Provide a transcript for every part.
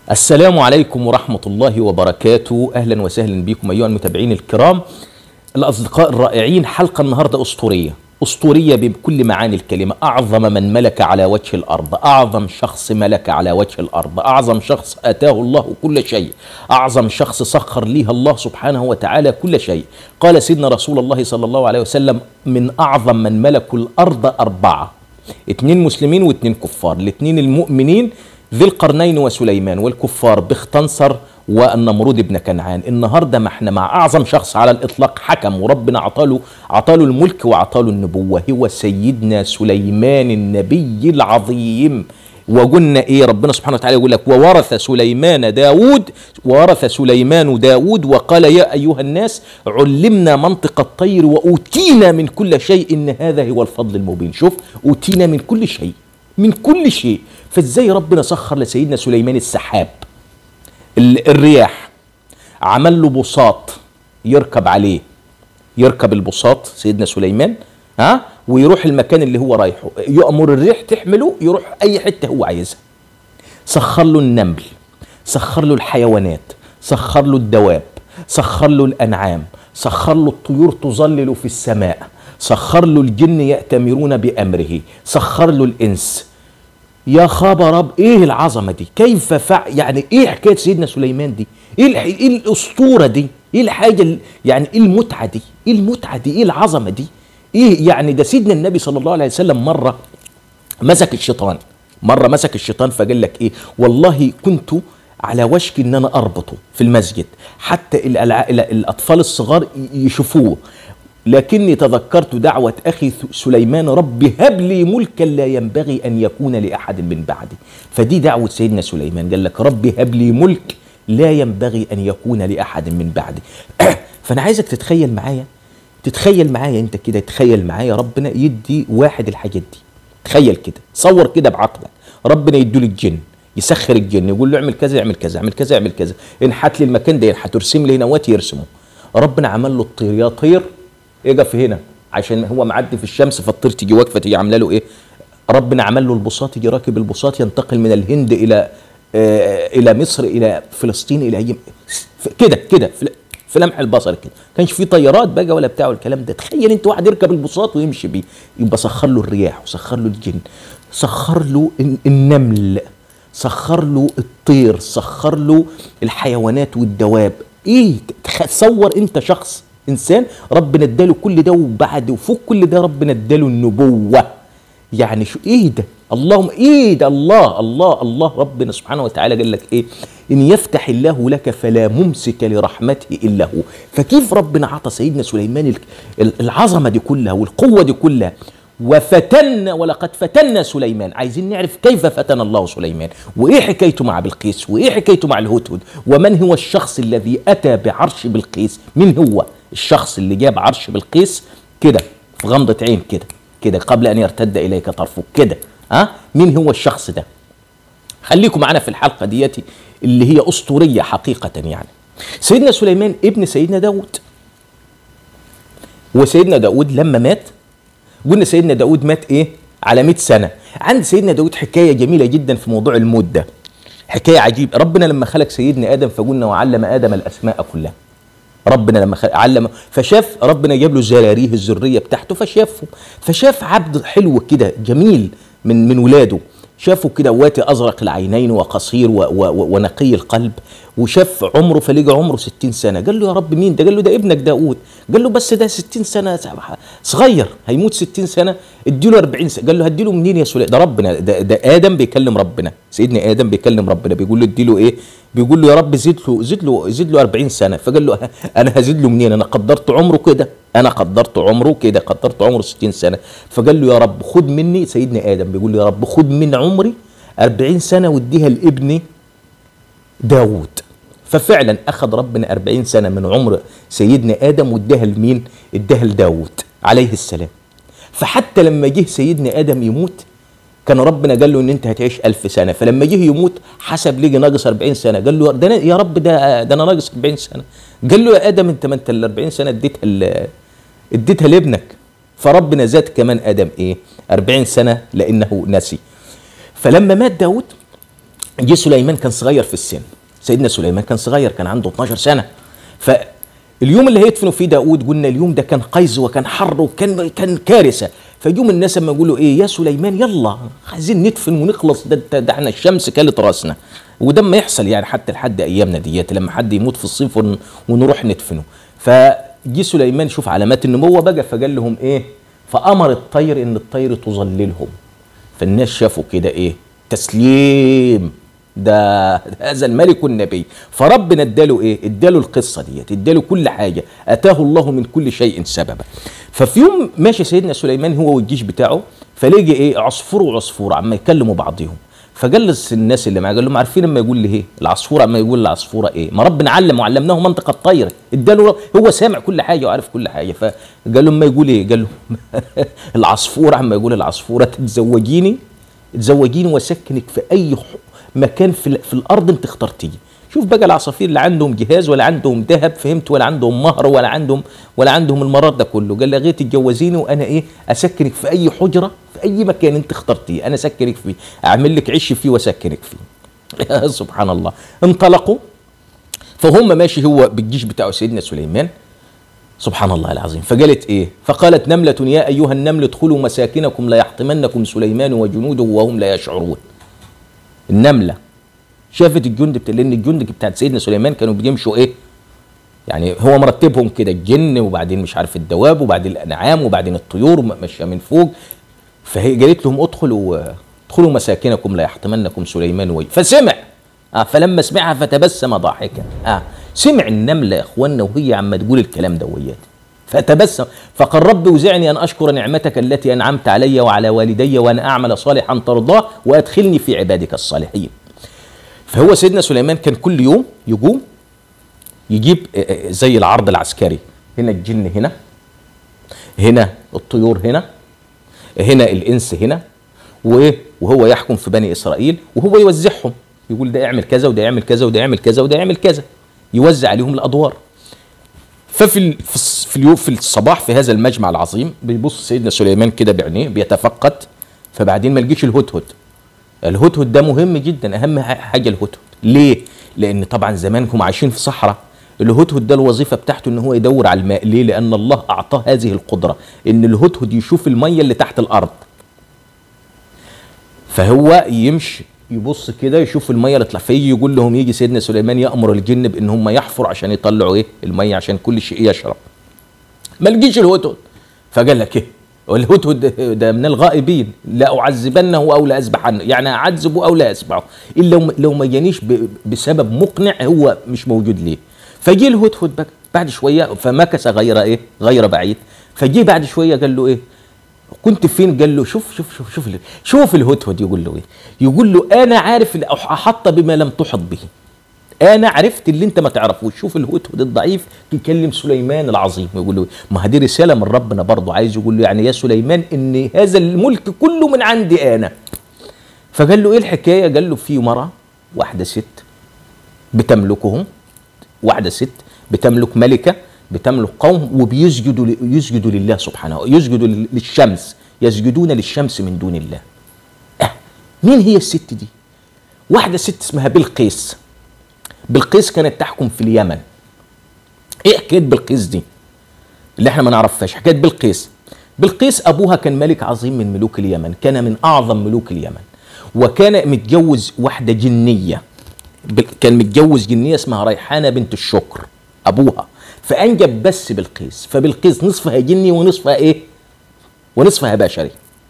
السلام عليكم ورحمة الله وبركاته أهلا وسهلا بكم أيها المتابعين الكرام الأصدقاء الرائعين حلقة النهاردة أسطورية أسطورية بكل معاني الكلمة أعظم من ملك على وجه الأرض أعظم شخص ملك على وجه الأرض أعظم شخص أتاه الله كل شيء أعظم شخص سخر ليها الله سبحانه وتعالى كل شيء قال سيدنا رسول الله صلى الله عليه وسلم من أعظم من ملكوا الأرض أربعة اتنين مسلمين واتنين كفار الاتنين المؤمنين ذي القرنين وسليمان والكفار بختنصر والنمرود بن كنعان النهارده ما احنا مع اعظم شخص على الاطلاق حكم وربنا عطاله عطاله الملك وعطاله النبوه هو سيدنا سليمان النبي العظيم وقلنا ايه ربنا سبحانه وتعالى يقول لك وورث سليمان داود وورث سليمان داود وقال يا ايها الناس علمنا منطق الطير واوتينا من كل شيء ان هذا هو الفضل المبين شوف اوتينا من كل شيء من كل شيء فازاي ربنا سخر لسيدنا سليمان السحاب ال- الرياح عمل له بساط يركب عليه يركب البساط سيدنا سليمان ها ويروح المكان اللي هو رايحه يأمر الريح تحمله يروح اي حته هو عايزها سخر له النمل سخر له الحيوانات سخر له الدواب سخر له الانعام سخر له الطيور تظلل في السماء سخر له الجن يأتمرون بأمره سخر له الإنس يا خبر رب ايه العظمه دي كيف فع يعني ايه حكايه سيدنا سليمان دي ايه الح... ايه الاسطوره دي ايه الحاجه ال... يعني ايه المتعه دي ايه المتعه دي ايه العظمه دي ايه يعني ده سيدنا النبي صلى الله عليه وسلم مره مسك الشيطان مره مسك الشيطان فقال لك ايه والله كنت على وشك ان انا اربطه في المسجد حتى الألع... ال- الاطفال الصغار ي- يشوفوه لكني تذكرت دعوة أخي ث- سليمان رب هب لي ملكا لا ينبغي أن يكون لأحد من بعدي فدي دعوة سيدنا سليمان قال لك رب هب لي ملك لا ينبغي أن يكون لأحد من بعدي فأنا عايزك تتخيل معايا تتخيل معايا أنت كده تخيل معايا ربنا يدي واحد الحاجات دي تخيل كده صور كده بعقلك ربنا يديله الجن يسخر الجن يقول له اعمل كذا اعمل كذا اعمل كذا اعمل كذا انحت لي المكان ده ينحت ارسم لي هنا وات يرسمه ربنا عمل له الطير يا طير اقف هنا عشان هو معدي في الشمس فالطير تيجي واقفه تيجي عامله له ايه ربنا عمل له البساط يجي راكب البساط ينتقل من الهند الى آه الى مصر الى فلسطين الى اي كده كده في- في لمح البصر كده كانش في طيارات بقى ولا بتاع الكلام ده تخيل انت واحد يركب البساط ويمشي بيه يبقى سخر له الرياح وسخر له الجن سخر له الن- النمل سخر له الطير سخر له الحيوانات والدواب ايه تخ- تصور انت شخص انسان ربنا اداله كل ده وبعد وفوق كل ده ربنا اداله النبوه يعني شو ايه ده اللهم ايه ده الله الله الله ربنا سبحانه وتعالى قال لك ايه ان يفتح الله لك فلا ممسك لرحمته الا هو فكيف ربنا عطى سيدنا سليمان ال- ال- العظمه دي كلها والقوه دي كلها وفتنا ولقد فتنا سليمان عايزين نعرف كيف فتن الله سليمان وايه حكايته مع بلقيس وايه حكايته مع الهدهد ومن هو الشخص الذي اتى بعرش بلقيس مين هو الشخص اللي جاب عرش بلقيس كده في غمضه عين كده كده قبل ان يرتد اليك طرفك كده ها مين هو الشخص ده خليكم معانا في الحلقه ديتي اللي هي اسطوريه حقيقه يعني سيدنا سليمان ابن سيدنا داود وسيدنا داود لما مات قلنا سيدنا داود مات ايه على 100 سنه عند سيدنا داود حكايه جميله جدا في موضوع الموت ده حكايه عجيبه ربنا لما خلق سيدنا ادم فقلنا وعلم ادم الاسماء كلها ربنا لما خلق علم فشاف ربنا جاب له زراريه الذريه بتاعته فشافه فشاف عبد حلو كده جميل من من ولاده شافه كده واتي ازرق العينين وقصير و و و ونقي القلب وشاف عمره فلقى عمره 60 سنه قال له يا رب مين ده قال له ده ابنك داود قال له بس ده 60 سنه صغير هيموت 60 سنه اديله 40 سنه قال له هديله منين يا سليمان ده ربنا ده, ده ادم بيكلم ربنا سيدنا ادم بيكلم ربنا بيقول له اديله ايه بيقول له يا رب زد له زد له زد له 40 سنه فقال له انا هزيد له منين انا قدرت عمره كده انا قدرت عمره كده قدرت عمره 60 سنه فقال له يا رب خد مني سيدنا ادم بيقول له يا رب خد من عمري 40 سنه واديها لابني داوود ففعلا اخذ ربنا 40 سنه من عمر سيدنا ادم واداها لمين اداها لداوود عليه السلام فحتى لما جه سيدنا ادم يموت كان ربنا قال له ان انت هتعيش ألف سنه فلما جه يموت حسب لقي ناقص 40 سنه قال له ده أنا- يا رب ده ده انا ناقص 40 سنه قال له يا ادم انت ما انت ال 40 سنه اديتها ل- اديتها لابنك فربنا زاد كمان ادم ايه 40 سنه لانه نسي فلما مات داود جه سليمان كان صغير في السن سيدنا سليمان كان صغير كان عنده 12 سنه فاليوم اللي هيدفنوا فيه داود قلنا اليوم ده كان قيظ وكان حر وكان كان كارثه فيوم الناس لما يقولوا ايه يا سليمان يلا عايزين ندفن ونخلص ده ده, ده احنا الشمس كلت راسنا وده ما يحصل يعني حتى لحد ايامنا ديت لما حد يموت في الصيف ون- ونروح ندفنه فجي سليمان شوف علامات النبوه بقى فقال لهم ايه فامر الطير ان الطير تظللهم فالناس شافوا كده ايه تسليم ده هذا الملك النبي فربنا اداله ايه اداله القصه ديت اداله كل حاجه اتاه الله من كل شيء سببا ففي يوم ماشي سيدنا سليمان هو والجيش بتاعه فلقي ايه عصفور وعصفور عم يكلموا بعضهم فجلس الناس اللي معاه قال لهم عارفين لما يقول لي ايه العصفوره اما يقول العصفوره ايه ما ربنا علم وعلمناه منطق الطير اداله هو سامع كل حاجه وعارف كل حاجه فقال لهم ما يقول ايه قال لهم العصفوره عما يقول العصفوره تتزوجيني تزوجيني واسكنك في اي ح- مكان في, ال- في الارض انت اخترتيه شوف بقى العصافير لا عندهم جهاز ولا عندهم ذهب فهمت ولا عندهم مهر ولا عندهم ولا عندهم المرار ده كله قال لها غير تتجوزيني وانا ايه اسكنك في اي حجره في اي مكان انت اخترتيه انا اسكنك فيه اعمل لك عش فيه واسكنك فيه سبحان الله انطلقوا فهم ماشي هو بالجيش بتاعه سيدنا سليمان سبحان الله العظيم فقالت ايه فقالت نملة يا ايها النمل ادخلوا مساكنكم لا يحطمنكم سليمان وجنوده وهم لا يشعرون النملة شافت الجند بتاع لان الجند بتاعت سيدنا سليمان كانوا بيمشوا ايه يعني هو مرتبهم كده الجن وبعدين مش عارف الدواب وبعدين الانعام وبعدين الطيور ماشيه من فوق فهي قالت لهم ادخلوا ادخلوا مساكنكم لا يحطمنكم سليمان وي فسمع آه فلما سمعها فتبسم ضاحكا آه سمع النمله يا اخوانا وهي عم تقول الكلام ده ويات فتبسم فقال رب اوزعني ان اشكر نعمتك التي انعمت علي وعلى والدي وان اعمل صالحا ترضاه وادخلني في عبادك الصالحين فهو سيدنا سليمان كان كل يوم يقوم يجيب آه، آه، زي العرض العسكري هنا الجن هنا هنا الطيور هنا هنا الانس هنا وايه وهو يحكم في بني اسرائيل وهو يوزعهم يقول ده يعمل كذا وده يعمل كذا وده يعمل كذا وده يعمل كذا يوزع عليهم الادوار ففي ال- في الص- في اليوم في الصباح في هذا المجمع العظيم بيبص سيدنا سليمان كده بعينيه بيتفقد فبعدين ما لقيش الهدهد الهدهد ده مهم جدا اهم ح- حاجه الهدهد ليه لان طبعا زمان هم عايشين في صحراء الهدهد ده الوظيفه بتاعته ان هو يدور على الماء ليه لان الله اعطاه هذه القدره ان الهدهد يشوف الميه اللي تحت الارض فهو يمشي يبص كده يشوف الميه اللي تطلع فيجي يقول لهم يجي سيدنا سليمان يامر الجن بان هم يحفروا عشان يطلعوا ايه الميه عشان كل شيء يشرب ما لقيش الهدهد فقال لك ايه والهدهد ده- ده من الغائبين لا اعذبنه او لا اذبحنه يعني اعذبه او لا اذبحه الا لو- لو ما جانيش ب- بسبب مقنع هو مش موجود ليه فجي الهدهد بقى بعد شويه فمكث غير ايه غير بعيد فجي بعد شويه قال له ايه كنت فين قال له شوف شوف شوف شوف شوف الهدهد يقول له ايه يقول له انا عارف اللي احط بما لم تحط به انا عرفت اللي انت ما تعرفوش شوف الهدهد الضعيف يكلم سليمان العظيم يقول له ما هذه رساله من ربنا برضه عايز يقول له يعني يا سليمان ان هذا الملك كله من عندي انا فقال له ايه الحكايه قال له في مرأة واحده ست بتملكهم واحده ست بتملك ملكه بتملك قوم وبيسجدوا ل- يسجدوا لله سبحانه يسجدوا لل- للشمس يسجدون للشمس من دون الله أه مين هي الست دي واحده ست اسمها بلقيس بلقيس كانت تحكم في اليمن ايه حكايه بلقيس دي اللي احنا ما نعرفهاش حكايه بلقيس بلقيس ابوها كان ملك عظيم من ملوك اليمن كان من اعظم ملوك اليمن وكان متجوز واحده جنيه بل- كان متجوز جنيه اسمها ريحانه بنت الشكر ابوها فانجب بس بلقيس فبلقيس نصفها جني ونصفها ايه ونصفها بشري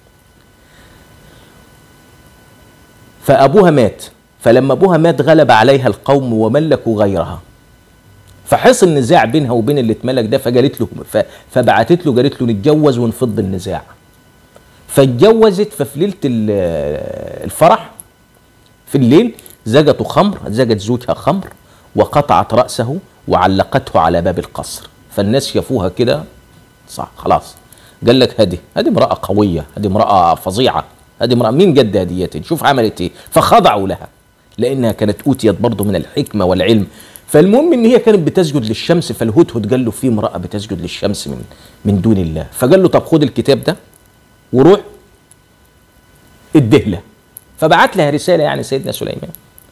فابوها مات فلما ابوها مات غلب عليها القوم وملكوا غيرها فحصل نزاع بينها وبين اللي اتملك ده فقالت له ف- فبعتت له قالت له نتجوز ونفض النزاع فاتجوزت ففي ليله ال- الفرح في الليل زجته خمر زجت زوجها خمر وقطعت رأسه وعلقته على باب القصر فالناس شافوها كده صح خلاص قال لك هذه هذه امرأة قوية هذه امرأة فظيعة هذه امرأة مين قد هديتي شوف عملت ايه فخضعوا لها لانها كانت اوتيت برضه من الحكمة والعلم فالمهم ان هي كانت بتسجد للشمس فالهدهد قال له في امرأة بتسجد للشمس من من دون الله فقال له طب خد الكتاب ده وروح اديه لها فبعت لها رسالة يعني سيدنا سليمان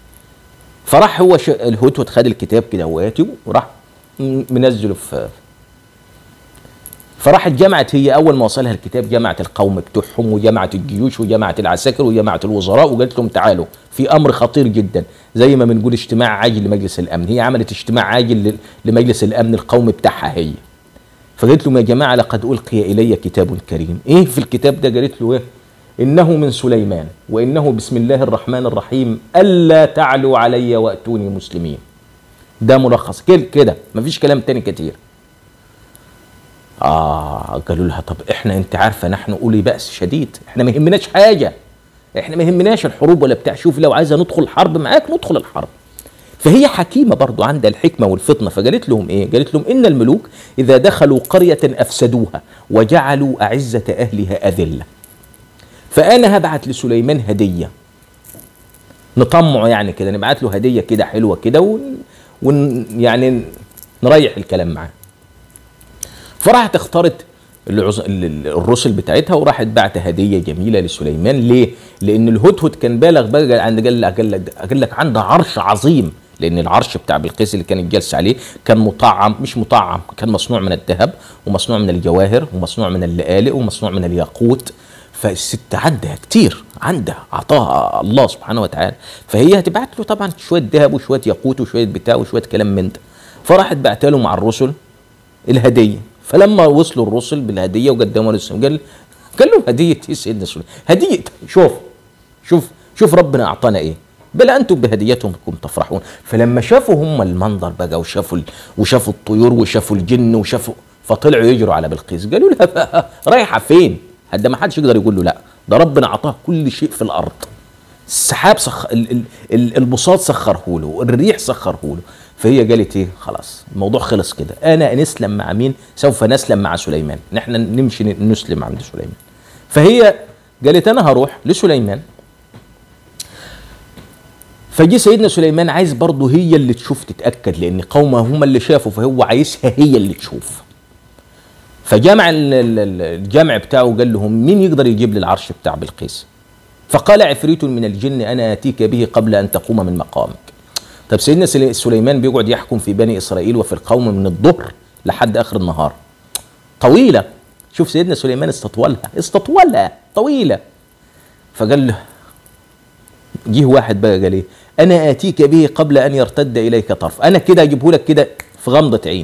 فراح هو ش... الهدهد خد الكتاب كده واتي وراح م- منزله في فراحت جمعت هي اول ما وصلها الكتاب جمعت القوم بتوعهم وجمعت الجيوش وجمعت العساكر وجمعت الوزراء وقالت لهم تعالوا في امر خطير جدا زي ما بنقول اجتماع عاجل لمجلس الامن هي عملت اجتماع عاجل ل- لمجلس الامن القومي بتاعها هي فقالت لهم يا جماعه لقد القي الي كتاب كريم ايه في الكتاب ده قالت له ايه انه من سليمان وانه بسم الله الرحمن الرحيم الا تعلوا علي واتوني مسلمين ده ملخص كده كده مفيش كلام تاني كتير اه قالوا لها طب احنا انت عارفه نحن اولي باس شديد احنا ما يهمناش حاجه احنا ما يهمناش الحروب ولا بتاع شوف لو عايزه ندخل حرب معاك ندخل الحرب فهي حكيمه برضو عندها الحكمه والفطنه فقالت لهم ايه قالت لهم ان الملوك اذا دخلوا قريه افسدوها وجعلوا اعزه اهلها اذله فانا هبعت لسليمان هديه نطمعه يعني كده نبعت له هديه كده حلوه كده ون... ون... يعني نريح الكلام معاه فراحت اختارت العز... ال- ال- الرسل بتاعتها وراحت بعت هديه جميله لسليمان ليه؟ لان الهدهد كان بالغ بقى عند قال لك قال لك قال لك عنده عرش عظيم لان العرش بتاع بلقيس اللي كانت جالسه عليه كان مطعم مش مطعم كان مصنوع من الذهب ومصنوع من الجواهر ومصنوع من اللآلئ ومصنوع من الياقوت فالست عندها كتير عندها عطاها الله سبحانه وتعالى فهي هتبعت له طبعا شويه ذهب وشويه ياقوت وشويه بتاع وشويه كلام من ده فراحت بعت له مع الرسل الهديه فلما وصلوا الرسل بالهديه وقدموا للسلام قال قال له هديه ايه سيدنا سليمان هديه شوف شوف شوف ربنا اعطانا ايه بل انتم بهديتكم تفرحون فلما شافوا هم المنظر بقى وشافوا ال... وشافوا الطيور وشافوا الجن وشافوا فطلعوا يجروا على بلقيس قالوا لها رايحه فين؟ ده ما حدش يقدر يقول له لا ده ربنا اعطاه كل شيء في الارض السحاب سخ... ال... ال... ال- البساط سخره له الريح سخره له فهي قالت ايه خلاص الموضوع خلص كده انا نسلم مع مين سوف نسلم مع سليمان نحن نمشي ن- نسلم عند سليمان فهي قالت انا هروح لسليمان فجي سيدنا سليمان عايز برضه هي اللي تشوف تتاكد لان قومه هم اللي شافوا فهو عايزها هي اللي تشوف فجمع ال- ال- ال- الجمع بتاعه قال لهم مين يقدر يجيب لي العرش بتاع بلقيس فقال عفريت من الجن انا اتيك به قبل ان تقوم من مقامك طب سيدنا سلي- سليمان بيقعد يحكم في بني اسرائيل وفي القوم من الظهر لحد اخر النهار طويله شوف سيدنا سليمان استطولها استطولها طويله فقال له جه واحد بقى قال ايه انا اتيك به قبل ان يرتد اليك طرف انا كده اجيبه لك كده في غمضه عين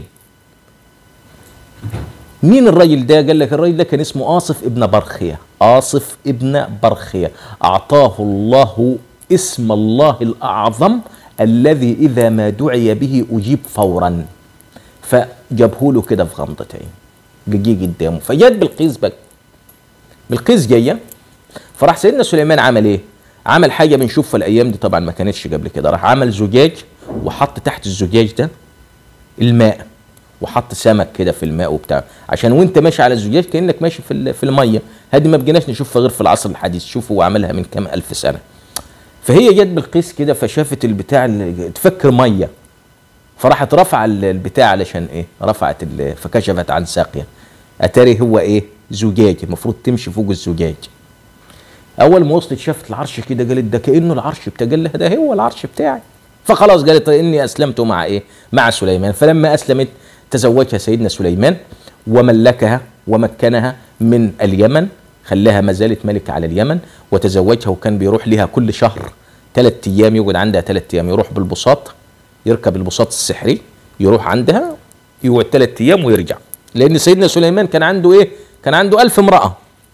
مين الراجل ده قال لك الراجل ده كان اسمه آصف ابن برخية آصف ابن برخية أعطاه الله اسم الله الأعظم الذي إذا ما دعي به أجيب فورا فجابه له كده في غمضة عين جه قدامه فجت بلقيس بقى بلقيس جايه فراح سيدنا سليمان عمل ايه؟ عمل حاجه بنشوفها الايام دي طبعا ما كانتش قبل كده راح عمل زجاج وحط تحت الزجاج ده الماء وحط سمك كده في الماء وبتاع عشان وانت ماشي على الزجاج كانك ماشي في ال- في الميه هذه ما بقيناش نشوفها غير في العصر الحديث شوفوا هو عملها من كام الف سنه فهي جت بالقيس كده فشافت البتاع اللي تفكر ميه فراحت رفع ال- البتاع علشان ايه رفعت ال- فكشفت عن ساقيه اتاري هو ايه زجاج المفروض تمشي فوق الزجاج اول ما وصلت شافت العرش كده قالت ده كانه العرش بتاع قال لها ده هو العرش بتاعي فخلاص قالت اني اسلمت مع ايه مع سليمان فلما اسلمت تزوجها سيدنا سليمان وملكها ومكنها من اليمن خلاها ما زالت ملكة على اليمن وتزوجها وكان بيروح لها كل شهر ثلاث ايام يقعد عندها ثلاث ايام يروح بالبساط يركب البساط السحري يروح عندها يقعد ثلاث ايام ويرجع لان سيدنا سليمان كان عنده ايه كان عنده ألف امرأة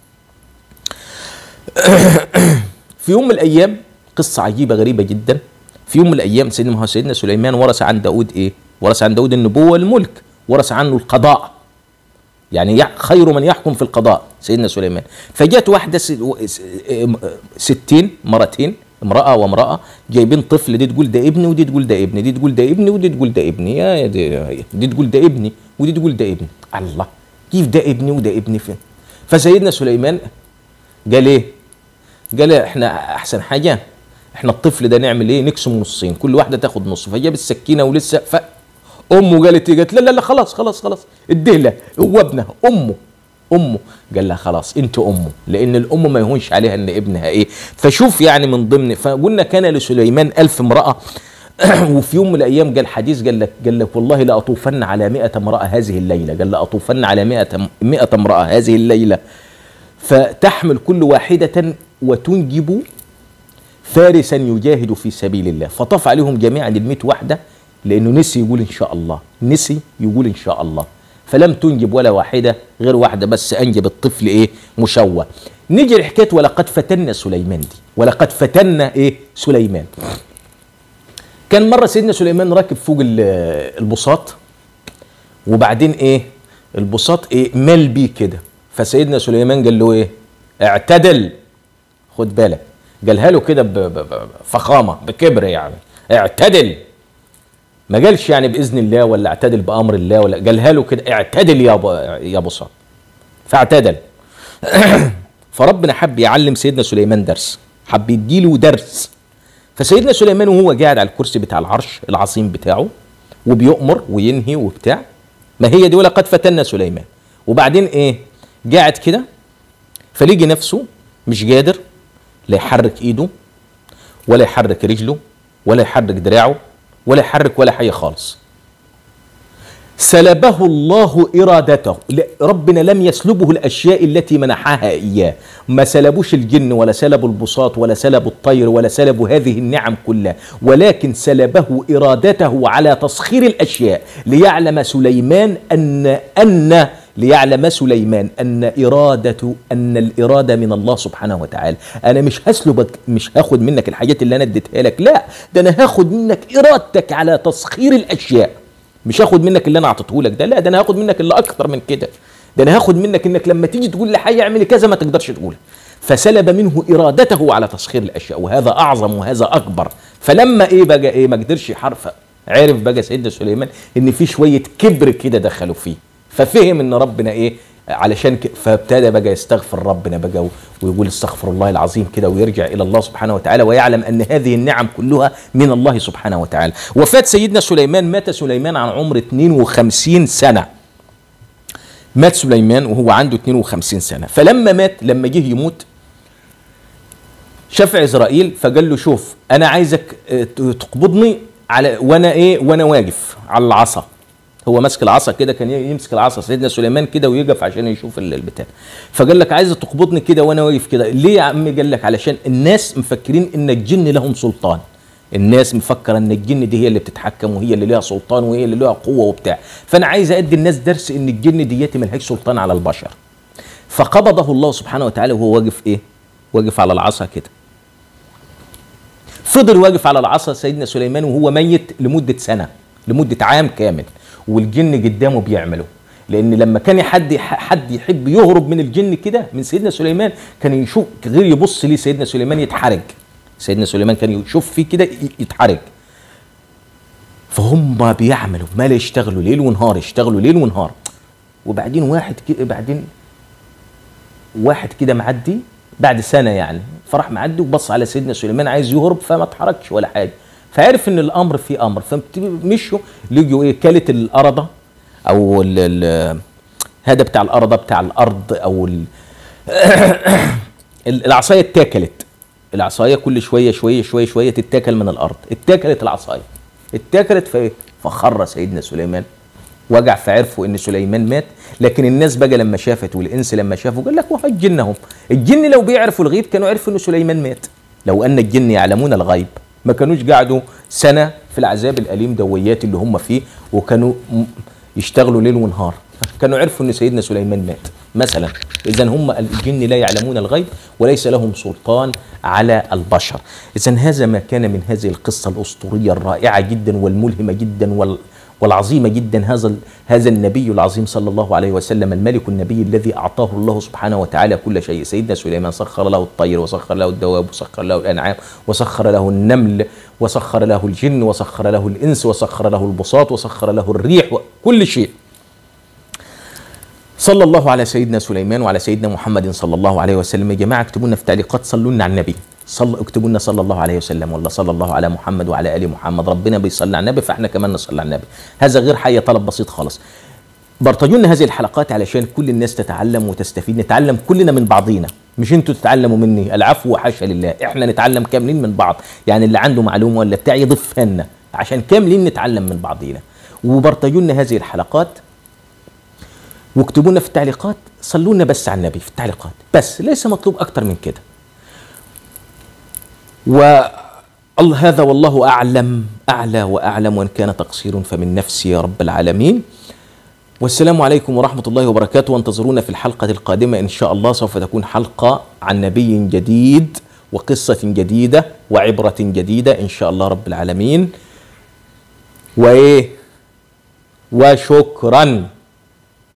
في يوم من الايام قصه عجيبه غريبه جدا في يوم من الايام سيدنا ما هو سيدنا سليمان ورث عن داود ايه ورث عن داود النبوه والملك ورث عنه القضاء يعني يع- خير من يحكم في القضاء سيدنا سليمان فجاءت واحده س- و- س- ام- ستين مرتين امرأة وامرأة جايبين طفل دي تقول ده ابني ودي تقول ده ابني دي تقول ده ابني ودي تقول ده ابني يا يا دي, دي تقول ده ابني ودي تقول ده ابني الله كيف ده ابني وده ابني فين فسيدنا سليمان قال ايه قال احنا احسن حاجه احنا الطفل ده نعمل ايه نقسمه نصين كل واحده تاخد نص فجاب السكينه ولسه ف امه قالت ايه قالت لا لا لا خلاص خلاص خلاص اديه له هو ابنها امه امه قال لها خلاص انت امه لان الام ما يهونش عليها ان ابنها ايه فشوف يعني من ضمن فقلنا كان لسليمان ألف امراه وفي يوم من الايام قال حديث قال لك قال لك والله لاطوفن على 100 امراه هذه الليله قال لاطوفن على 100 100 امراه هذه الليله فتحمل كل واحده وتنجب فارسا يجاهد في سبيل الله فطاف عليهم جميعا ال واحده لانه نسي يقول ان شاء الله نسي يقول ان شاء الله فلم تنجب ولا واحده غير واحده بس انجب الطفل ايه مشوه نيجي لحكايه ولقد فتنا سليمان دي ولقد فتنا ايه سليمان كان مره سيدنا سليمان راكب فوق البساط وبعدين ايه البساط ايه مال بيه كده فسيدنا سليمان قال له ايه اعتدل خد بالك قالها له كده بفخامه بكبر يعني اعتدل ما قالش يعني باذن الله ولا اعتدل بامر الله ولا قالها له كده اعتدل يا يا بساط فاعتدل فربنا حب يعلم سيدنا سليمان درس حب يديله درس فسيدنا سليمان وهو قاعد على الكرسي بتاع العرش العظيم بتاعه وبيؤمر وينهي وبتاع ما هي دي ولقد فتنا سليمان وبعدين ايه قاعد كده فليجي نفسه مش قادر لا يحرك ايده ولا يحرك رجله ولا يحرك دراعه ولا يحرك ولا حاجه خالص سلبه الله إرادته ربنا لم يسلبه الأشياء التي منحها إياه ما سلبوش الجن ولا سلبوا البساط ولا سلبوا الطير ولا سلبوا هذه النعم كلها ولكن سلبه إرادته على تسخير الأشياء ليعلم سليمان أن أن ليعلم سليمان أن إرادة أن الإرادة من الله سبحانه وتعالى أنا مش هسلبك مش هاخد منك الحاجات اللي أنا اديتها لك لا ده أنا هاخد منك إرادتك على تسخير الأشياء مش هاخد منك اللي انا اعطيته لك ده لا ده انا هاخد منك اللي اكتر من كده ده انا هاخد منك انك لما تيجي تقول لحي اعمل كذا ما تقدرش تقولها فسلب منه ارادته على تسخير الاشياء وهذا اعظم وهذا اكبر فلما ايه بقى ايه ما قدرش يحرف عرف بقى سيدنا سليمان ان في شويه كبر كده دخلوا فيه ففهم ان ربنا ايه علشان ك... فابتدى بقى يستغفر ربنا بقى ويقول استغفر الله العظيم كده ويرجع الى الله سبحانه وتعالى ويعلم ان هذه النعم كلها من الله سبحانه وتعالى وفات سيدنا سليمان مات سليمان عن عمر 52 سنه مات سليمان وهو عنده 52 سنه فلما مات لما جه يموت شاف عزرائيل فقال له شوف انا عايزك تقبضني على وانا ايه وانا واقف على العصا هو ماسك العصا كده كان يمسك العصا سيدنا سليمان كده ويقف عشان يشوف البتاع فقال لك عايز تقبضني كده وانا واقف كده ليه يا عم قال لك علشان الناس مفكرين ان الجن لهم سلطان الناس مفكره ان الجن دي هي اللي بتتحكم وهي اللي ليها سلطان وهي اللي ليها قوه وبتاع فانا عايز ادي الناس درس ان الجن دياتي ملهاش سلطان على البشر فقبضه الله سبحانه وتعالى وهو واقف ايه واقف على العصا كده فضل واقف على العصا سيدنا سليمان وهو ميت لمده سنه لمده عام كامل والجن قدامه بيعملوا لان لما كان حد حد يحب يهرب من الجن كده من سيدنا سليمان كان يشوف غير يبص ليه سيدنا سليمان يتحرج سيدنا سليمان كان يشوف فيه كده يتحرج فهم بيعملوا ما لا يشتغلوا ليل ونهار يشتغلوا ليل ونهار وبعدين واحد كده بعدين واحد كده معدي بعد سنه يعني فراح معدي وبص على سيدنا سليمان عايز يهرب فما اتحركش ولا حاجه فعرف ان الامر في امر فمشوا لقوا ايه كالت الارضه او ال ال هذا بتاع الارضه بتاع الارض او ال العصايه اتاكلت العصايه كل شويه شويه شويه شويه تتاكل من الارض اتاكلت العصايه اتاكلت فايه فخر سيدنا سليمان وجع فعرفوا ان سليمان مات لكن الناس بقى لما شافت والانس لما شافوا قال لك وهو الجن هم الجن لو بيعرفوا الغيب كانوا عرفوا ان سليمان مات لو ان الجن يعلمون الغيب ما كانوش قعدوا سنه في العذاب الاليم دويات اللي هم فيه وكانوا يشتغلوا ليل ونهار كانوا عرفوا ان سيدنا سليمان مات مثلا اذا هم الجن لا يعلمون الغيب وليس لهم سلطان على البشر اذا هذا ما كان من هذه القصه الاسطوريه الرائعه جدا والملهمه جدا وال والعظيمه جدا هذا هذا النبي العظيم صلى الله عليه وسلم الملك النبي الذي اعطاه الله سبحانه وتعالى كل شيء سيدنا سليمان سخر له الطير وسخر له الدواب وسخر له الانعام وسخر له النمل وسخر له الجن وسخر له الانس وسخر له البساط وسخر له الريح كل شيء صلى الله على سيدنا سليمان وعلى سيدنا محمد صلى الله عليه وسلم يا جماعه اكتبوا لنا في التعليقات صلوا لنا على النبي صل اكتبوا لنا صلى الله عليه وسلم ولا صلى الله على محمد وعلى ال محمد ربنا بيصلي على النبي فاحنا كمان نصلي على النبي هذا غير حي طلب بسيط خالص برتجوا لنا هذه الحلقات علشان كل الناس تتعلم وتستفيد نتعلم كلنا من بعضينا مش انتوا تتعلموا مني العفو وحاشا لله احنا نتعلم كاملين من بعض يعني اللي عنده معلومه ولا بتاع يضيفها لنا عشان كاملين نتعلم من بعضينا وبرتجوا لنا هذه الحلقات واكتبوا لنا في التعليقات صلوا لنا بس على النبي في التعليقات بس ليس مطلوب اكتر من كده والله هذا والله اعلم اعلى واعلم وان كان تقصير فمن نفسي يا رب العالمين والسلام عليكم ورحمة الله وبركاته وانتظرونا في الحلقة القادمة إن شاء الله سوف تكون حلقة عن نبي جديد وقصة جديدة وعبرة جديدة إن شاء الله رب العالمين وإيه وشكرا